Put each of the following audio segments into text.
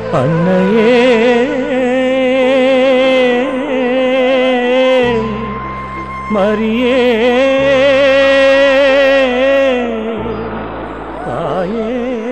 அன்னையே மரியே தாயே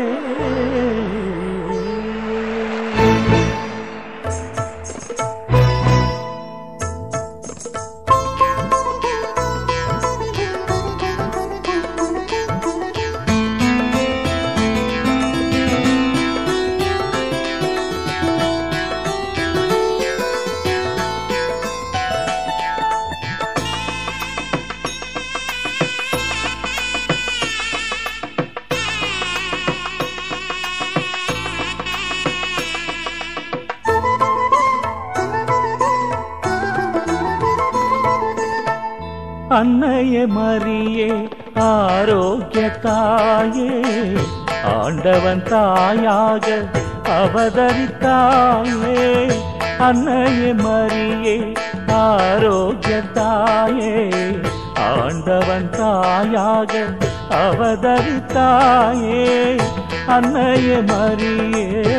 அன்னையே மரியே ஆரோக்கிய தாயே ஆண்டவன் தாயாக அவதரித்தாயே அன்னையே மரியே ஆரோக்கிய தாயே ஆண்டவன் தாயாக அவதரித்தாயே அன்னையே மரியே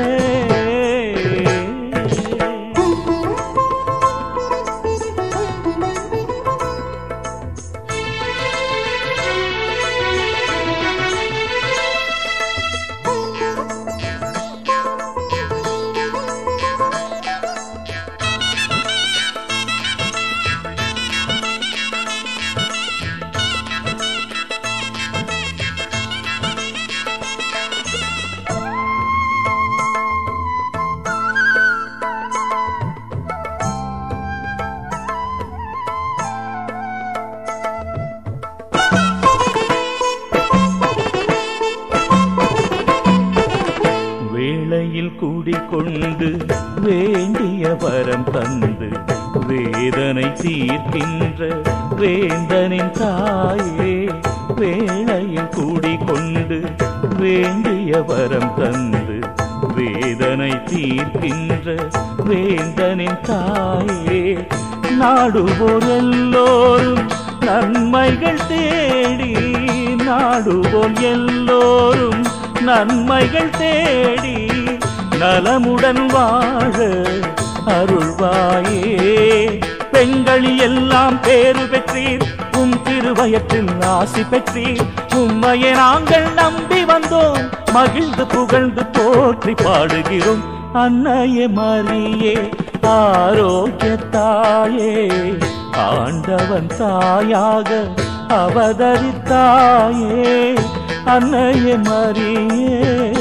வேளையில் கூடிக்கொண்டு வேண்டிய வரம் தந்து வேதனை தீர்க்கின்ற வேந்தனின் தாயே வேளையில் கூடிக்கொண்டு வேண்டிய வரம் தந்து வேதனை தீர்க்கின்ற வேந்தனின் தாயே நாடுவோர் எல்லோரும் நன்மைகள் தேடி நாடுவோர் எல்லோரும் நன்மைகள் தேடி நலமுடன் வாழ அருள்வாயே பெண்களி எல்லாம் பேறு பெற்றீர் உம் திருவயத்தில் ஆசி பெற்றீர் உம்மையை நாங்கள் நம்பி வந்தோம் மகிழ்ந்து புகழ்ந்து போற்றி பாடுகிறோம் அன்னையே மரியே ஆரோக்கிய தாயே ஆண்டவன் தாயாக அவதரித்தாயே அன்னையே மரியே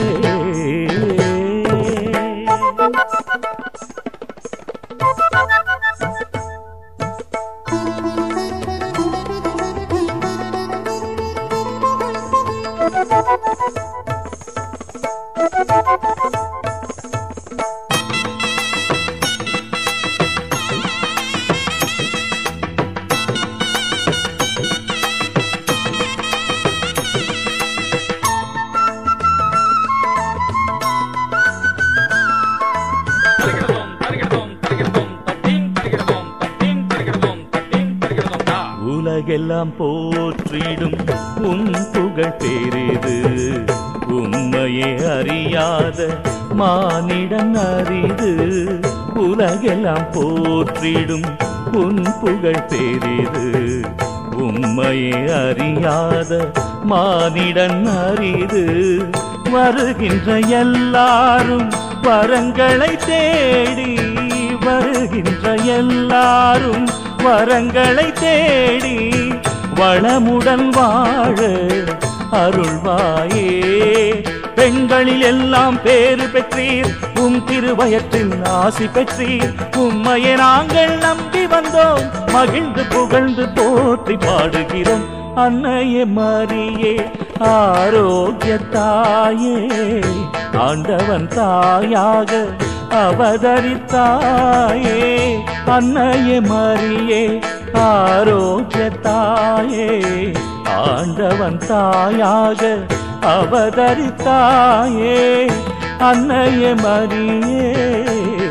தருகிறதோம் தருகிறதோம் தருகிறதோம் தட்டீம் தருகிறதோம் தட்டீம் தருகிறதோம் தட்டீம் தருகிறதோம் தா உலகெல்லாம் போற்றிடும் உன் புகழ் பெரிது உண்மையே அறியாத மானிடன் அரிது உலகெல்லாம் போற்றிடும் உன் புகழ் பெரிது உண்மையே அறியாத மானிடன் அரிது வருகின்ற எல்லாரும் வரங்களை தேடி வருகின்ற எல்லாரும் வரங்களை தேடி வளமுடன் வாழ அருள்வாயே பெண்களில் எல்லாம் பேறு பெற்றீர் உம் திருவயற்றில் ஆசி பெற்றீர் உம்மையை நாங்கள் நம்பி வந்தோம் மகிழ்ந்து புகழ்ந்து போற்றி பாடுகிறோம் அன்னையே மரியே ஆரோக்கிய தாயே ஆண்டவன் தாயாக அவதரித்தாயே அன்னையே மரியே ஆரோக்கிய தாயே ஆண்டவன் தாயாக அவதரித்தாயே அன்னையே மரியே